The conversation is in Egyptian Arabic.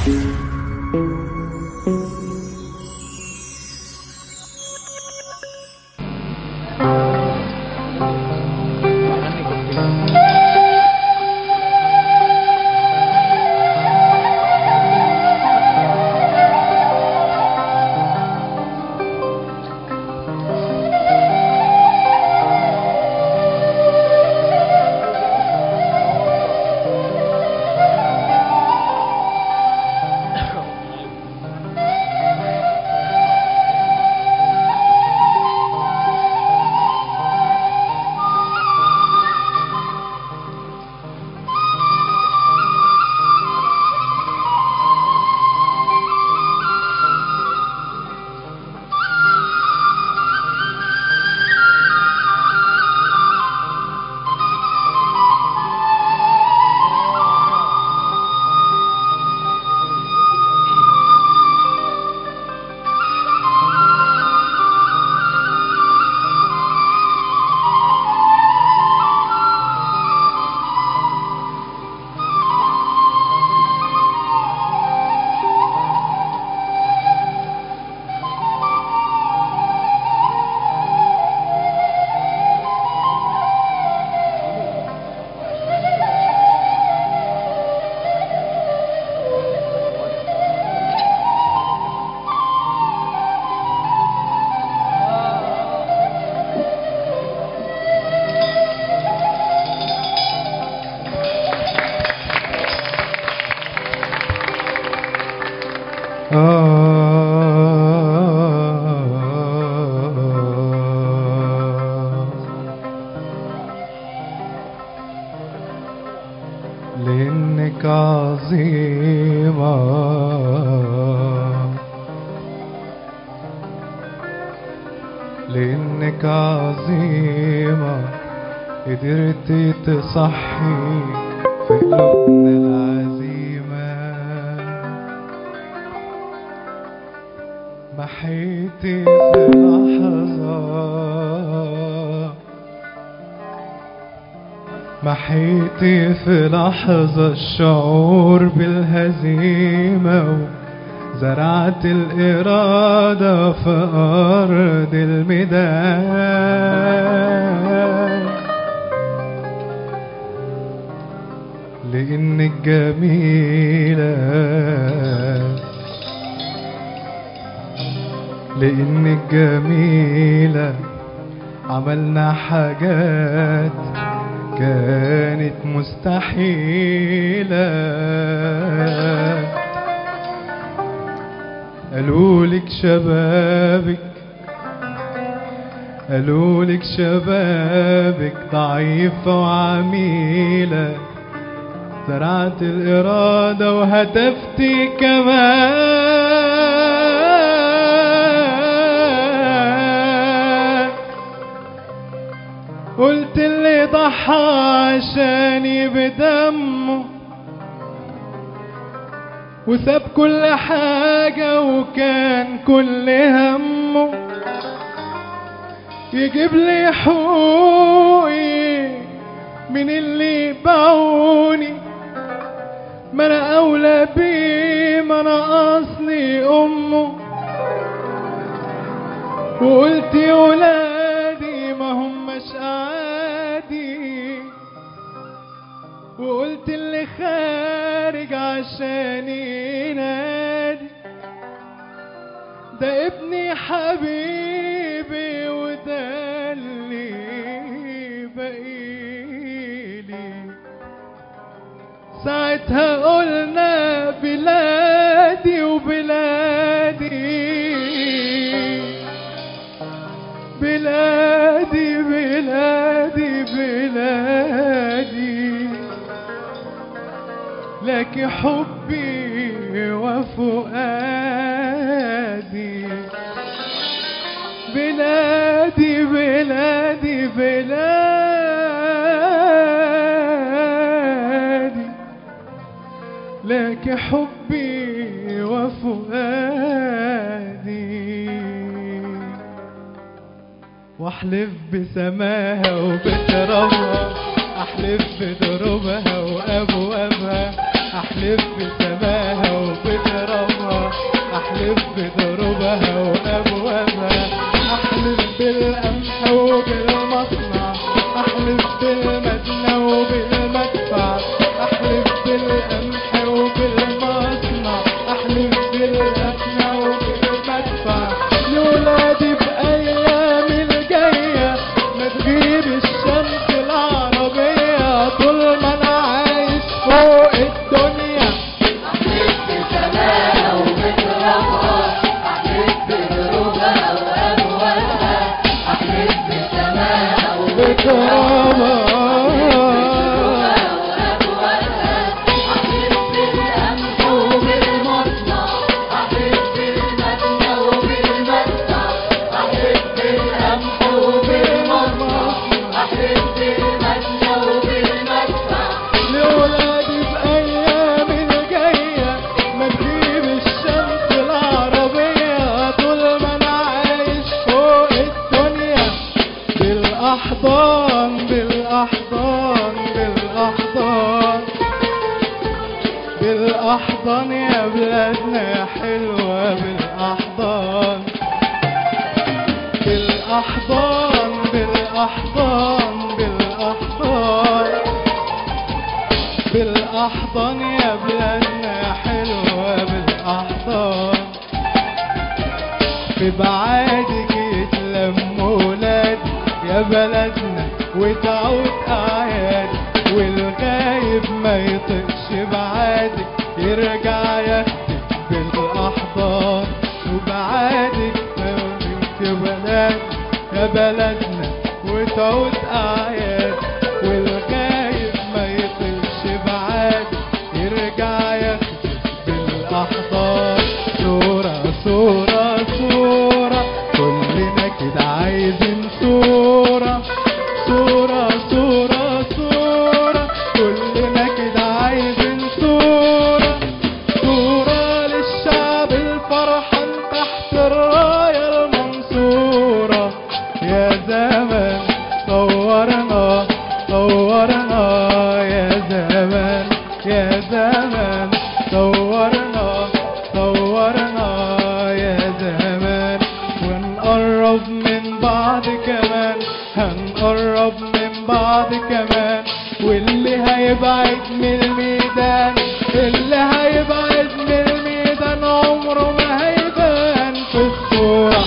لأنك عظيمة لأنك عظيمة قدرت تصحي في قلوبنا العزيمة محيتي في لحظة محيتي في لحظة الشعور بالهزيمة زرعت الإرادة في أرض الميدان لأنك جميلة لأنك جميلة عملنا حاجات كانت مستحيلة قالولك شبابك قالولك شبابك ضعيفة وعميلة زرعت الإرادة وهتفتي كمان قلت اللي ضحى عشاني بدمه وساب كل حاجة وكان كل همه يجيب لي حقوقي من اللي باعوني ما انا اولى بيه ما انا اصلي امه وقلت يا ولادي ما هماش عادي وقلت اللي خارج عشان ينادي ده ابني حبيبي وده اللي بقيلي ساعتها قلنا بلادي وبلادي بلادي بلادي بلادي لك حبي وفؤادي بلادي بلادي بلادي لك حبي وفؤادي واحلف بسماها وبترابها احلف بدروبها وابوابها احلف بسماها وبترابها أحلف بدروبها وأبوابها أحلف بالقمح وبالمصنع أحلف بالمدنة وبالمدفع أحلف بالقمح وبالمصنع أحلف بالمدنة وبالمدفع لولادي بأيام الجاية ما تغيب الشمس العربية طول ما أنا عايش فوق الدنيا بكرامة لولادي بأيام الجاية ما تجيب الشمس العربية طول ما أنا عايش فوق الدنيا بالأحضان بالأحضان بالأحضان بالأحضان يا بلادنا يا حلوة بالأحضان بالأحضان بالأحضان بالأحضان بالأحضان يا بلادنا يا حلوة بالأحضان في بعادك يتلموا ولاد يا بلدنا وتعود أعياد والغايب ما يطقش بعادك يرجع ياخدك بالأحضان وبعادك موجود يا بلد يا بلدنا وتعود أعياد والغايب ما يطقش بعادك يرجع ياخدك بالأحضان صورة صورة صورة كلنا كده عايزين صورة صورة صورة صورة كلنا كده عايزين صورة صورة للشعب الفرحان تحت الراية المنصورة يا زمان صورنا صورنا يا زمان يا زمان صورنا صورنا يا زمان ونقرب من بعض كمان هنقرب من بعض كمان واللي هيبعد من الميدان اللي هيبعد من الميدان عمره ما هيبان في الصورة